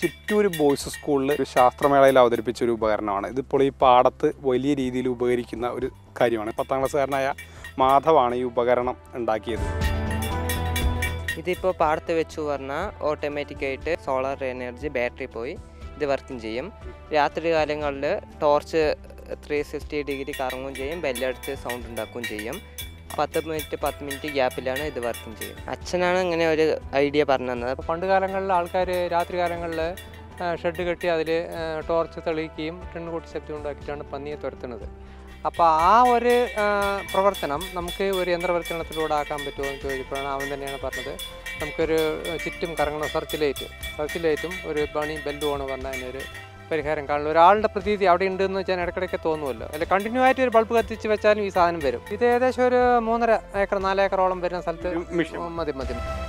Chittur boys സ്കൂളിൽ ഒരു ശാസ്ത്രമേളയിൽ അവതരിപ്പിച്ച ഒരു ഉപകരണമാണ് ഇതിപ്പോൾ ഈ പാടത്ത് വലിയ രീതിയിൽ ഉപകരിക്കുന്ന ഒരു കാര്യമാണ് പത്താം ക്ലാസ്സുകാരനായ മാധവാണ് ഈ ഉപകരണം ഉണ്ടാക്കിയത് ഇതിപ്പോൾ പാടത്ത് വെച്ചു പറഞ്ഞാൽ ഓട്ടോമാറ്റിക്കായിട്ട് സോളാർ എനർജി ബാറ്ററി പോയി ഇത് വർക്കും ചെയ്യും രാത്രി കാലങ്ങളിൽ ടോർച്ച് ത്രീ സിക്സ്റ്റി ഡിഗ്രി കറങ്ങുകയും ചെയ്യും ബെല്ലടിച്ച് സൗണ്ട് ഉണ്ടാക്കുകയും ചെയ്യും പത്ത് മിനിറ്റ് പത്ത് മിനിറ്റ് ഗ്യാപ്പിലാണ് ഇത് വർക്കും ചെയ്യും അച്ഛനാണ് ഇങ്ങനെ ഒരു ഐഡിയ പറഞ്ഞു തന്നത് അപ്പോൾ പണ്ട് കാലങ്ങളിൽ ആൾക്കാർ രാത്രി കാലങ്ങളിൽ ഷെഡ് കെട്ടി അതിൽ ടോർച്ച് തെളിയിക്കുകയും ടിണ്ണ് കൂട്ടി ശബ്ദം ഉണ്ടാക്കിയിട്ടാണ് പന്നിയെ തുരത്തുന്നത് അപ്പോൾ ആ ഒരു ആ, പ്രവർത്തനം നമുക്ക് ഒരു യന്ത്രവൽക്കരണത്തിലൂടെ ആക്കാൻ പറ്റുമോ എന്ന് ചോദിച്ചപ്പോഴാണ് അവൻ തന്നെയാണ് പറഞ്ഞത് നമുക്കൊരു ചുറ്റും കറങ്ങുന്ന സർച്ച് ലൈറ്റ് സർച്ച് ലൈറ്റും ഒരു പണി ബെല്ലും ആണ് പറഞ്ഞാൽ അതിനൊരു പരിഹാരം കാണുന്നു ഒരാളുടെ പ്രതീതി അവിടെ ഉണ്ടെന്ന് വെച്ചാൽ ഇടയ്ക്കിടയ്ക്ക് തോന്നുമല്ലോ അല്ലെ കണ്ടിന്യൂ ആയിട്ട് ഒരു ബൾബ് കത്തിച്ച് വെച്ചാലും ഈ സാധനം വരും ഇത് ഏകദേശം ഒരു മൂന്നര ഏക്കർ നാല് ഏക്കറോളം വരുന്ന സ്ഥലത്ത് ഒരു മെഷീൻ മതി മതി